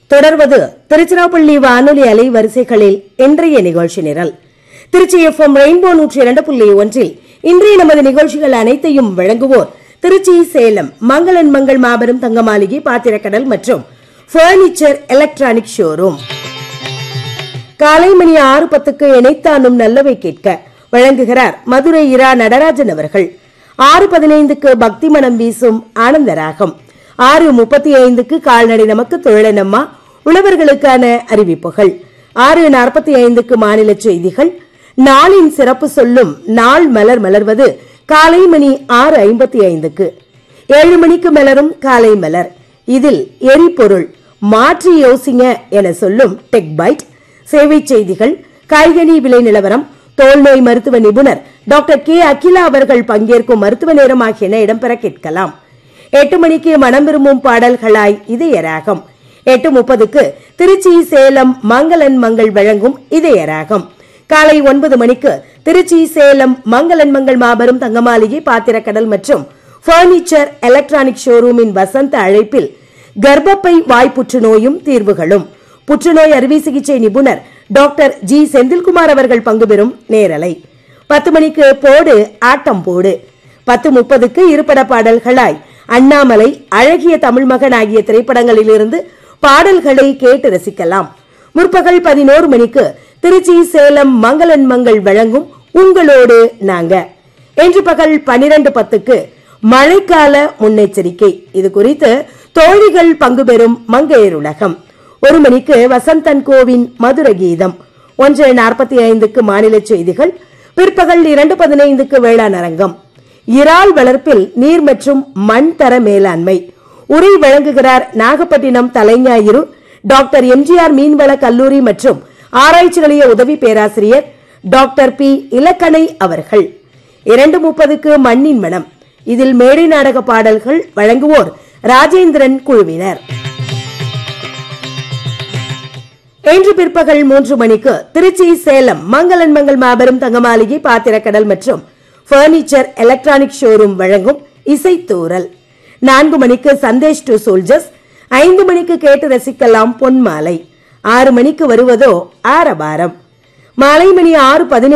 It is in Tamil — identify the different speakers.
Speaker 1: தொடர்வது திருச்சிராப்பள்ளி வானொலி அலைவரிசைகளில் இன்றைய நிகழ்ச்சி நிரல் திருச்சி எஃப்எம் ரெயின்போ நூற்றி இரண்டு புள்ளி ஒன்றில் இன்றைய நமது நிகழ்ச்சிகள் அனைத்தையும் வழங்குவோர் திருச்சி சேலம் மங்களன் மங்கள் மாபெரும் தங்க மாளிகை பாத்திரக்கடல் மற்றும் பர்னிச்சர் எலக்ட்ரானிக் ஷோரூம் காலை மணி ஆறு பத்துக்கு இணைத்தானும் நல்லவை கேட்க வழங்குகிறார் மதுரை இரா நடராஜன் அவர்கள் ஆறு பதினைந்துக்கு பக்தி மனம் வீசும் ஆனந்தராகம் ஆறு முப்பத்தி ஐந்துக்கு கால்நடை நமக்கு தொழிலனம்மா உழவர்களுக்கான அறிவிப்புகள் ஆறு நாற்பத்தி ஐந்துக்கு மாநில செய்திகள் நாளின் சிறப்பு சொல்லும் நாள் மலர் மலர்வது காலை மணி ஆறு ஐம்பத்தி ஐந்துக்கு ஏழு மணிக்கு மலரும் காலை மலர் இதில் எரிபொருள் மாற்றி யோசிங்க என சொல்லும் டெக் பைட் சேவை செய்திகள் காய்கனி விலை நிலவரம் தோல்நோய் மருத்துவ நிபுணர் டாக்டர் கே அகிலா அவர்கள் பங்கேற்கும் மருத்துவ நேரம் ஆகியன இடம்பெற கேட்கலாம் எட்டு மணிக்கு மனம் விரும்பும் பாடல்களாய் இதயராகம் எட்டு முப்பதுக்கு திருச்சி சேலம் மங்களன் மங்கள் வழங்கும் இதயராகம் காலை ஒன்பது மணிக்கு திருச்சி சேலம் மங்களன் மங்கள் மாபெரும் தங்கமாளிகை பாத்திரக்கடல் மற்றும் பர்னிச்சர் எலக்ட்ரானிக் ஷோரூமின் வசந்த அழைப்பில் கர்ப்பப்பை வாய் புற்றுநோயும் தீர்வுகளும் புற்றுநோய் அறுவை சிகிச்சை நிபுணர் டாக்டர் ஜி செந்தில்குமார் அவர்கள் பங்குபெறும் நேரலை பத்து மணிக்கு போடு ஆட்டம் போடு பத்து முப்பதுக்கு இருபட பாடல்களாய் அண்ணாமலை அழகிய தமிழ் மகன் ஆகிய திரைப்படங்களிலிருந்து பாடல்களை கேட்டு ரசிக்கலாம் முற்பகல் பதினோரு மணிக்கு திருச்சி சேலம் மங்களன் மங்கள் வழங்கும் உங்களோடு நாங்க இன்று பகல் பனிரெண்டு பத்துக்கு மழைக்கால முன்னெச்சரிக்கை இது குறித்து தோழிகள் பங்கு பெறும் மங்கையர் உலகம் ஒரு மணிக்கு வசந்தன் கோவின் மதுர கீதம் ஒன்று நாற்பத்தி ஐந்துக்கு மாநில செய்திகள் பிற்பகல் இரண்டு பதினைந்துக்கு வேளாண் அரங்கம் இறால் வளர்ப்பில் நீர் மற்றும் மண் தர மேலாண்மை உரை வழங்குகிறார் நாகப்பட்டினம் தலைஞாயிறு டாக்டர் எம்ஜிஆர் மீன்வள கல்லூரி மற்றும் ஆராய்ச்சி நிலைய உதவி பேராசிரியர் டாக்டர் பி இலக்கணை அவர்கள் இரண்டு முப்பதுக்கு மண்ணின் மனம் இதில் மேடை நாடக பாடல்கள் வழங்குவோர் ராஜேந்திரன் குழுவினர் இன்று பிற்பகல் மூன்று மணிக்கு திருச்சி சேலம் மங்களன் மங்கள் மாபெரும் தங்கமாளிகை பாத்திரக்கடல் மற்றும் பர்னிச்சர் எலக்ட்ரானிக் ஷோரூம் வழங்கும் இசைத்தூரல் நான்கு மணிக்கு சந்தேஷ் டு சோல்ஜர்ஸ் ஐந்து மணிக்கு கேட்டு ரசிக்கலாம் பொன்மாலை ஆறு மணிக்கு வருவதோ ஆரபாரம் மாலை மணி ஆறு பதினேழு